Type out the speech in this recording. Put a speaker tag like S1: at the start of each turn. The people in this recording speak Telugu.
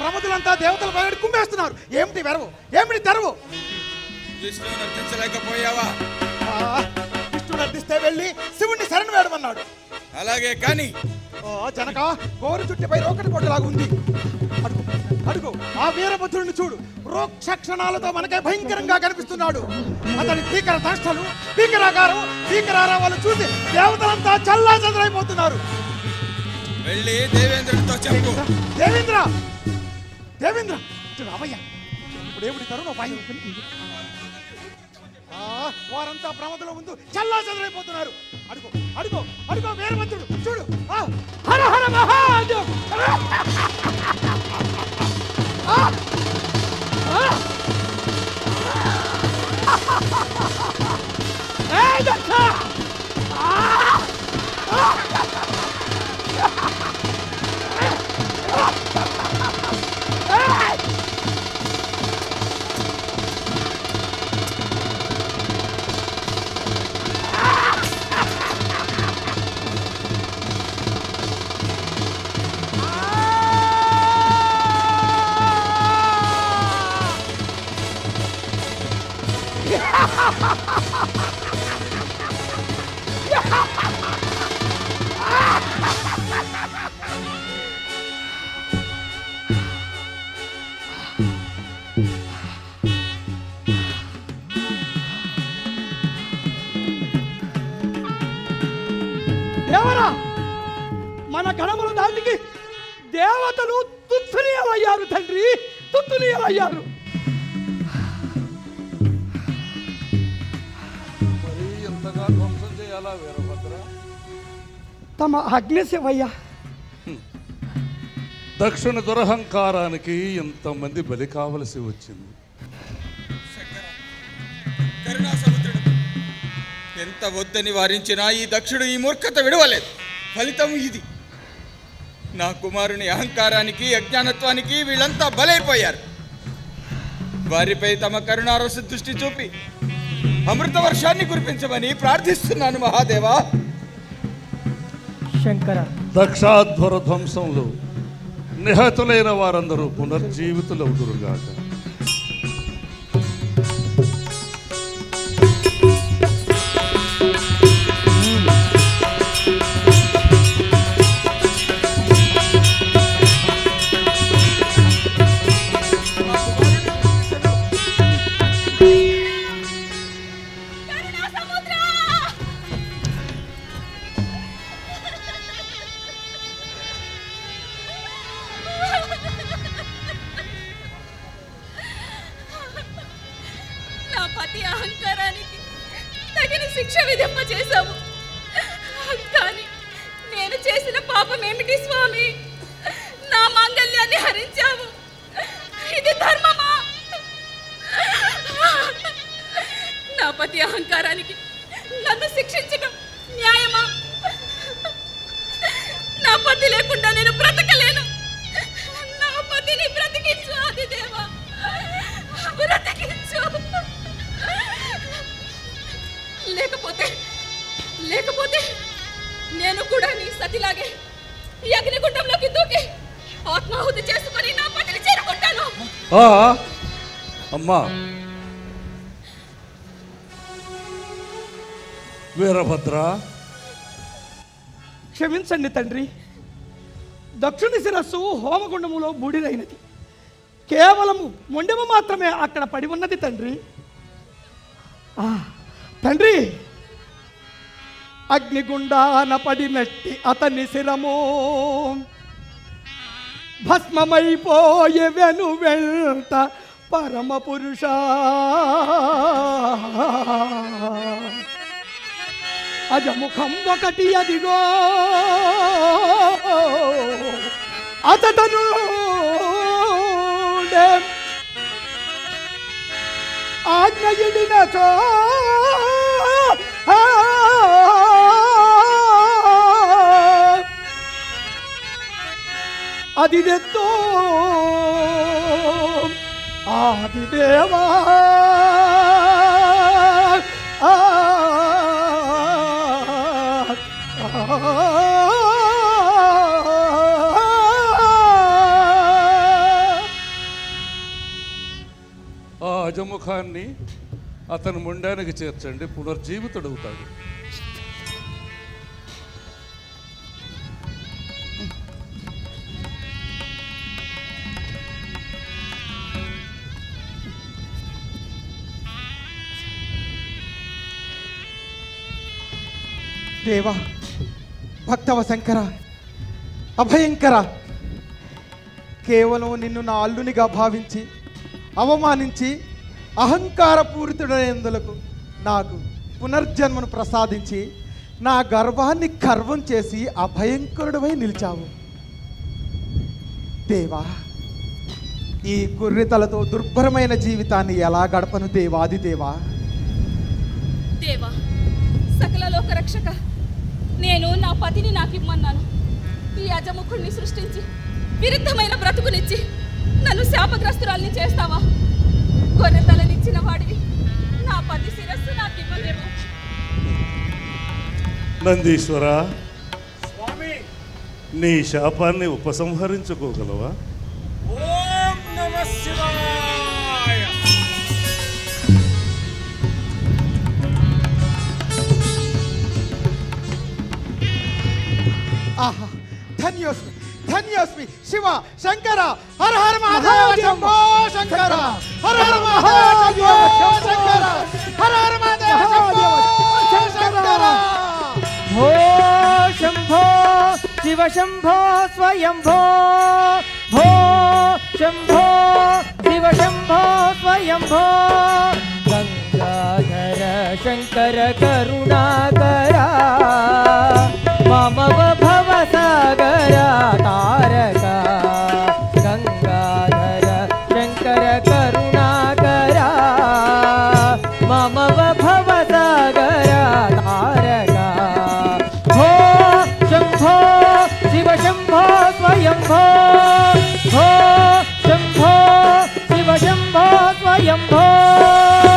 S1: ప్రముఖులంతా దేవతల పైన కుమ్మేస్తున్నారు ఏమిటి వెరవు ఏమిటి తెరవు
S2: విష్ణువు నర్తించలేకపోయావా
S1: ఆ, విష్ణుడు అర్థిస్తే వెళ్ళి శివుణ్ణి శరణు వేడమన్నాడు
S2: అలాగే కానీ
S1: ఓ జనక గోరు చుట్టిపై రోకటి కొట్టలాగా ఉంది అడుగు అడుగు ఆ వీరభద్రుడిని చూడు రోక్ష క్షణాలతో మనకే భయంకరంగా కనిపిస్తున్నాడు అతని భీకర దాష్టలు భీకరాకారం భీకరారావాలు చూసి దేవతలంతా చల్లా చదరైపోతున్నారు
S2: వెళ్ళి దేవేంద్రుడితో చెప్పు
S1: దేవేంద్ర దేవేంద్ర ఇటు రావయ్యా ఇప్పుడు ఏమిటి తరుణ భయం ఆ, వారంతా ప్రమాదంలో ముందు చల్లా చదరైపోతున్నారు అడుగు అడుగు అడుగు వీరభద్రుడు చూడు ఆ, హర హర మహాదేవ్
S3: దేవరా మన గణముల దాటికి దేవతలు తుత్తునీయమయ్యారు తండ్రి తుత్తునీయమయ్యారు
S4: మరి ఎంతగా ధ్వంసం చేయాలా వీరభద్ర
S3: తమ అగ్నిశివయ్య
S4: దక్షిణ దురహంకారానికి ఎంతమంది బలి కావలసి వచ్చింది
S2: కరుణాసముద్రుడు ఎంత వద్దని వారించినా ఈ దక్షుడు ఈ మూర్ఖత విడవలేదు ఫలితం ఇది నా కుమారుని అహంకారానికి అజ్ఞానత్వానికి వీళ్ళంతా బలైపోయారు వారిపై తమ కరుణారస దృష్టి చూపి అమృత వర్షాన్ని కురిపించమని ప్రార్థిస్తున్నాను మహాదేవా
S3: శంకర
S4: దక్షాధ్వర ధ్వంసంలో నిహతులైన వారందరూ పునర్జీవితులవుదురుగాక
S5: కరుణా సముద్ర నా పతి అహంకారానికి తగిన శిక్ష విధింప చేశావు కానీ నేను చేసిన పాపం ఏమిటి స్వామి నా మాంగల్యాన్ని హరించావు ఇది ధర్మమా నా పతి అహంకారానికి నన్ను శిక్షించడం న్యాయమా నా పతి లేకుండా నేను బ్రతకలేను నా పతిని బ్రతికించు ఆదిదేవా బ్రతికించు లేకపోతే లేకపోతే నేను కూడా నీ సతిలాగే ఈ అగ్నిగుండంలోకి దూకి ఆత్మాహుతి చేసుకొని నా పతిని చేరుకుంటాను
S4: ఆ, అమ్మా వీరభద్ర
S3: క్షమించండి తండ్రి దక్షిణ శిరస్సు హోమగుండములో బూడిదైనది కేవలము మొండెము మాత్రమే అక్కడ పడి ఉన్నది తండ్రి ఆ, తండ్రి అగ్నిగుండాన పడినట్టి అతని శిరము భస్మమైపోయే వెను వెంట పరమ పురుష అజముఖం ఒకటి అదిగో అతను ఆజ్ఞయుడినచో అది దెత్తో ఆదిదేవా ఆ, ఆ,
S4: అజముఖాన్ని అతని ముండానికి చేర్చండి పునర్జీవితుడవుతాడు
S1: దేవా భక్తవ శంకర అభయంకర కేవలం నిన్ను నా అల్లునిగా భావించి అవమానించి అహంకారపూరితుడైనందులకు నాకు పునర్జన్మను ప్రసాదించి నా గర్వాన్ని గర్వం చేసి అభయంకరుడవై నిలిచావు దేవా ఈ కుర్రితలతో దుర్భరమైన జీవితాన్ని ఎలా గడపను దేవాది దేవా
S5: దేవా సకల లోక రక్షక నేను నా పతిని నాకు ఇమ్మన్నాను ఈ అజముఖుణ్ణి సృష్టించి విరుద్ధమైన బ్రతుకునిచ్చి నన్ను శాపగ్రస్తురాల్ని చేస్తావా గొర్రె తలనిచ్చిన వాడివి నా పతి శిరస్సు నాకు ఇవ్వలేవు
S4: నందీశ్వర నీ శాపాన్ని ఉపసంహరించుకోగలవా
S2: ఓం నమ శివాయ
S1: ఆహా ధన్యోస్మి ధన్యోస్మి శివ శంకర హర హర మహాదేవ శంభో శంకర హర హర మహాదేవ శంభో శంకర హర హర మహాదేవ శంభో శంకర
S6: భో శంభో శివ శంభో స్వయంభో భో శంభో శివ శంభో స్వయంభో గంగాధర శంకర కరుణాకర మమవ భవ సాగర తారక గంగాధర శంకర కరుణాకర మమవ భవ సాగర తారక భో శంభో శివ శంభో స్వయంభో భో శంభో శివ శంభో స్వయంభో